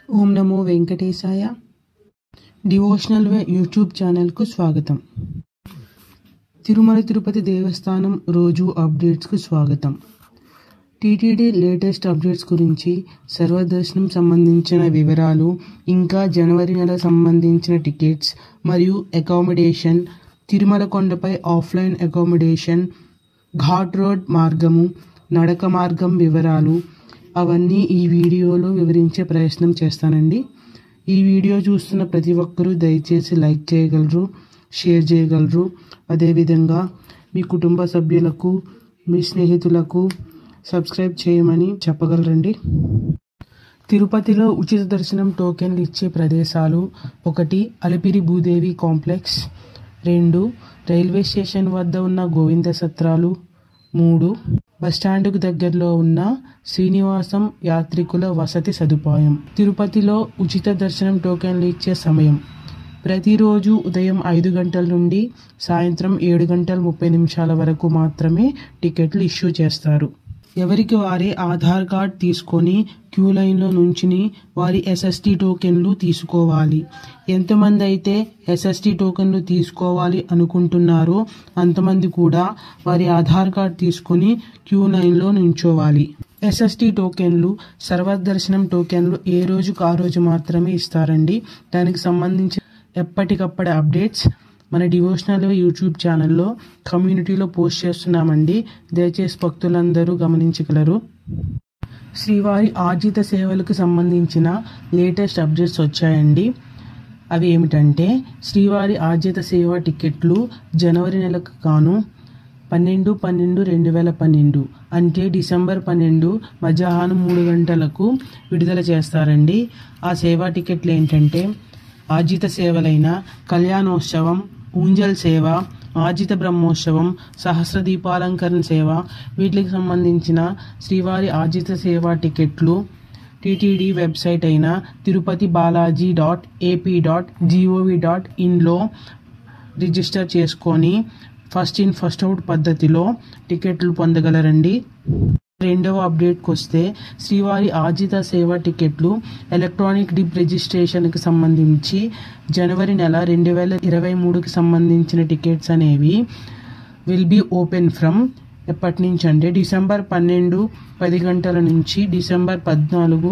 ఓం నమో వెంకటేశాయ డివోషనల్ వే యూట్యూబ్ ఛానల్కు స్వాగతం తిరుమల తిరుపతి దేవస్థానం రోజు అప్డేట్స్కు స్వాగతం టీటీడీ లేటెస్ట్ అప్డేట్స్ గురించి సర్వదర్శనం సంబంధించిన వివరాలు ఇంకా జనవరి నెల సంబంధించిన టికెట్స్ మరియు అకామిడేషన్ తిరుమల కొండపై ఆఫ్లైన్ అకామిడేషన్ ఘాట్ రోడ్ మార్గము నడక మార్గం వివరాలు అవన్నీ ఈ వీడియోలో వివరించే ప్రయత్నం చేస్తానండి ఈ వీడియో చూస్తున్న ప్రతి ఒక్కరూ దయచేసి లైక్ చేయగలరు షేర్ చేయగలరు అదేవిధంగా మీ కుటుంబ సభ్యులకు మీ స్నేహితులకు సబ్స్క్రైబ్ చేయమని చెప్పగలరండి తిరుపతిలో ఉచిత దర్శనం టోకెన్లు ఇచ్చే ప్రదేశాలు ఒకటి అలిపిరి భూదేవి కాంప్లెక్స్ రెండు రైల్వే స్టేషన్ వద్ద ఉన్న గోవింద సత్రాలు మూడు బస్టాండ్కు దగ్గరలో ఉన్న శ్రీనివాసం యాత్రికుల వసతి సదుపాయం తిరుపతిలో ఉచిత దర్శనం టోకెన్లు ఇచ్చే సమయం ప్రతిరోజు ఉదయం ఐదు గంటల నుండి సాయంత్రం ఏడు గంటల ముప్పై నిమిషాల వరకు మాత్రమే టికెట్లు ఇష్యూ చేస్తారు ఎవరికి వారి ఆధార్ కార్డ్ తీసుకొని క్యూ లైన్లో నుంచుని వారి ఎస్ఎస్టీ టోకెన్లు తీసుకోవాలి ఎంతమంది అయితే ఎస్ఎస్టీ టోకెన్లు తీసుకోవాలి అనుకుంటున్నారో అంతమంది కూడా వారి ఆధార్ కార్డ్ తీసుకొని క్యూ లైన్లో నుంచోవాలి ఎస్ఎస్టీ టోకెన్లు సర్వదర్శనం టోకెన్లు ఏ రోజుకు ఆ రోజు మాత్రమే ఇస్తారండి దానికి సంబంధించి ఎప్పటికప్పటి అప్డేట్స్ మన డివోషనల్ యూట్యూబ్ ఛానల్లో కమ్యూనిటీలో పోస్ట్ చేస్తున్నామండి దయచేసి భక్తులందరూ గమనించగలరు శ్రీవారి ఆర్జిత సేవలకు సంబంధించిన లేటెస్ట్ అప్డేట్స్ వచ్చాయండి అవి ఏమిటంటే శ్రీవారి ఆర్జిత సేవ టికెట్లు జనవరి నెలకు గాను పన్నెండు పన్నెండు రెండు వేల పన్నెండు అంటే డిసెంబర్ పన్నెండు మధ్యాహ్నం మూడు గంటలకు విడుదల చేస్తారండి ఆ సేవా టికెట్లు ఏంటంటే ఆర్జిత సేవలైన కళ్యాణోత్సవం ఊంజల్ సేవ ఆర్జిత బ్రహ్మోత్సవం సహస్ర దీపాలంకరణ సేవ వీటికి సంబంధించిన శ్రీవారి ఆర్జిత సేవ టికెట్లు టీటీడీ వెబ్సైట్ అయిన Tirupati Balaji dot AP dot gov dot ఇన్లో రిజిస్టర్ చేసుకొని ఫస్ట్ ఇన్ ఫస్ట్ అవుట్ పద్ధతిలో టికెట్లు పొందగలరండి రెండవ అప్డేట్కి వస్తే శ్రీవారి ఆర్జిత సేవ టికెట్లు ఎలక్ట్రానిక్ డిప్ రిజిస్ట్రేషన్కి సంబంధించి జనవరి నెల రెండు వేల ఇరవై మూడుకి సంబంధించిన టికెట్స్ అనేవి విల్ బీ ఓపెన్ ఫ్రమ్ ఎప్పటి నుంచి అంటే డిసెంబర్ పన్నెండు పది గంటల నుంచి డిసెంబర్ పద్నాలుగు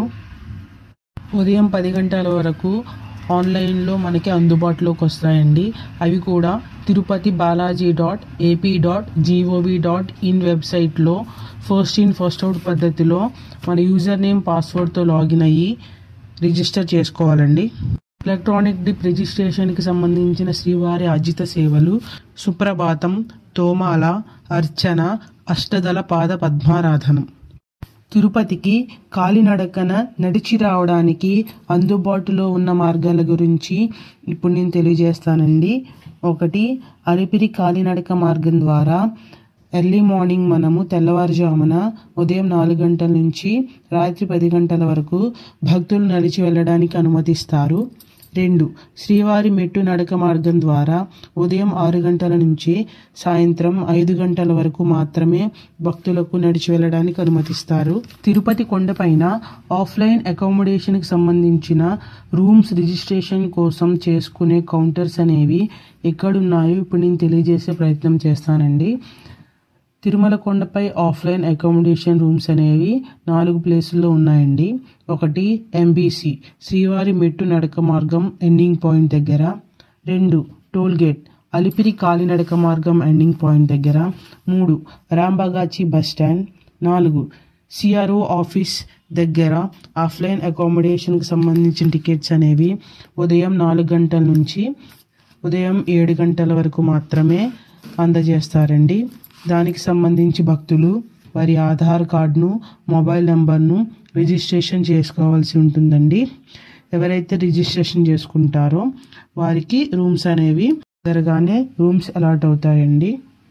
ఉదయం పది గంటల వరకు ఆన్లైన్లో మనకి అందుబాటులోకి వస్తాయండి అవి కూడా Tirupati Balaji dot AP dot gov dot in వెబ్సైట్లో ఫస్ట్ ఇన్ ఫస్ట్ అవుట్ పద్ధతిలో మన యూజర్ నేమ్ పాస్వర్డ్తో లాగిన్ అయ్యి రిజిస్టర్ చేసుకోవాలండి ఎలక్ట్రానిక్ డిప్ రిజిస్ట్రేషన్కి సంబంధించిన శ్రీవారి అర్జిత సేవలు సుప్రభాతం తోమాల అర్చన అష్టదళ పాద పద్మారాధనం తిరుపతికి కాలినడకన నడిచి రావడానికి అందుబాటులో ఉన్న మార్గాల గురించి ఇప్పుడు నేను తెలియజేస్తానండి ఒకటి అలిపిరి కాలినడక మార్గం ద్వారా ఎర్లీ మార్నింగ్ మనము తెల్లవారుజామున ఉదయం నాలుగు గంటల నుంచి రాత్రి పది గంటల వరకు భక్తులు నడిచి వెళ్ళడానికి అనుమతిస్తారు రెండు శ్రీవారి మెట్టు నడక మార్గం ద్వారా ఉదయం ఆరు గంటల నుంచి సాయంత్రం ఐదు గంటల వరకు మాత్రమే భక్తులకు నడిచి వెళ్ళడానికి అనుమతిస్తారు తిరుపతి కొండపైన ఆఫ్లైన్ అకామిడేషన్కి సంబంధించిన రూమ్స్ రిజిస్ట్రేషన్ కోసం చేసుకునే కౌంటర్స్ అనేవి ఎక్కడున్నాయో ఇప్పుడు నేను తెలియజేసే ప్రయత్నం చేస్తానండి తిరుమల కొండపై ఆఫ్లైన్ అకామిడేషన్ రూమ్స్ అనేవి నాలుగు ప్లేసుల్లో ఉన్నాయండి ఒకటి ఎంబీసీ శ్రీవారి మెట్టు నడక మార్గం ఎండింగ్ పాయింట్ దగ్గర రెండు టోల్ గేట్ అలిపిరి కాలినడక మార్గం ఎండింగ్ పాయింట్ దగ్గర మూడు రాంబగాచి బస్ స్టాండ్ నాలుగు సిఆర్ఓ ఆఫీస్ దగ్గర ఆఫ్లైన్ అకామిడేషన్కి సంబంధించిన టికెట్స్ అనేవి ఉదయం నాలుగు గంటల నుంచి ఉదయం ఏడు గంటల వరకు మాత్రమే అందజేస్తారండి దానికి సంబంధించి భక్తులు వారి ఆధార్ కార్డును మొబైల్ నెంబర్ను రిజిస్ట్రేషన్ చేసుకోవాల్సి ఉంటుందండి ఎవరైతే రిజిస్ట్రేషన్ చేసుకుంటారో వారికి రూమ్స్ అనేవి జరగానే రూమ్స్ అలాట్ అవుతాయండి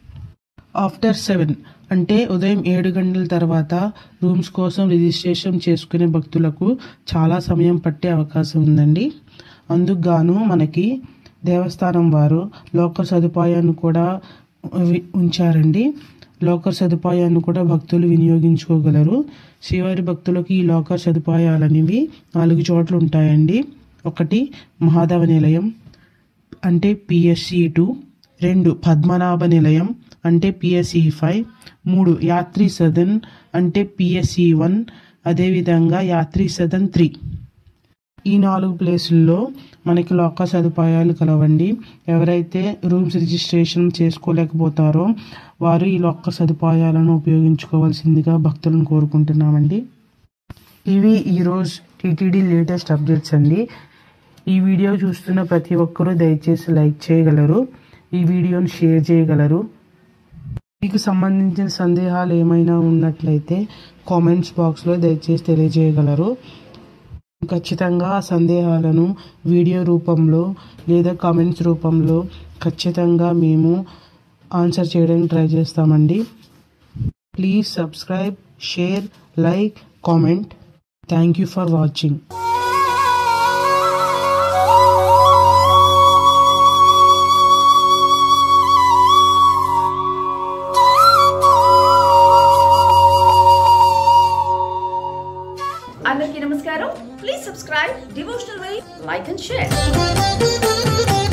ఆఫ్టర్ సెవెన్ అంటే ఉదయం ఏడు గంటల తర్వాత రూమ్స్ కోసం రిజిస్ట్రేషన్ చేసుకునే భక్తులకు చాలా సమయం పట్టే అవకాశం ఉందండి అందుకు గాను మనకి దేవస్థానం వారు లోకల్ సదుపాయాన్ని కూడా ఉంచారండి లాకర్ సదుపాయాన్ని కూడా భక్తులు వినియోగించుకోగలరు శ్రీవారి భక్తులకు ఈ లాకర్ సదుపాయాలు అనేవి నాలుగు చోట్ల ఉంటాయండి ఒకటి మహాదేవ నిలయం అంటే పిఎస్సి టూ రెండు పద్మనాభ నిలయం అంటే పిఎస్సి ఫైవ్ మూడు యాత్రి సదన్ అంటే పిఎస్సి వన్ అదేవిధంగా యాత్రి సదన్ త్రీ ఈ నాలుగు ప్లేసుల్లో మనకి లాకర్ సదుపాయాలు కలవండి ఎవరైతే రూమ్స్ రిజిస్ట్రేషన్ చేసుకోలేకపోతారో వారు ఈ లాకర్ సదుపాయాలను ఉపయోగించుకోవాల్సిందిగా భక్తులను కోరుకుంటున్నామండి ఇవి ఈరోజు టీటీడీ లేటెస్ట్ అప్డేట్స్ అండి ఈ వీడియో చూస్తున్న ప్రతి ఒక్కరూ దయచేసి లైక్ చేయగలరు ఈ వీడియోని షేర్ చేయగలరు మీకు సంబంధించిన సందేహాలు ఏమైనా ఉన్నట్లయితే కామెంట్స్ బాక్స్లో దయచేసి తెలియజేయగలరు ఖచ్చితంగా ఆ సందేహాలను వీడియో రూపంలో లేదా కామెంట్స్ రూపంలో ఖచ్చితంగా మేము ఆన్సర్ చేయడానికి ట్రై చేస్తామండి please subscribe share like comment thank you for watching అందరికీ నమస్కారం please subscribe devotional Y like and share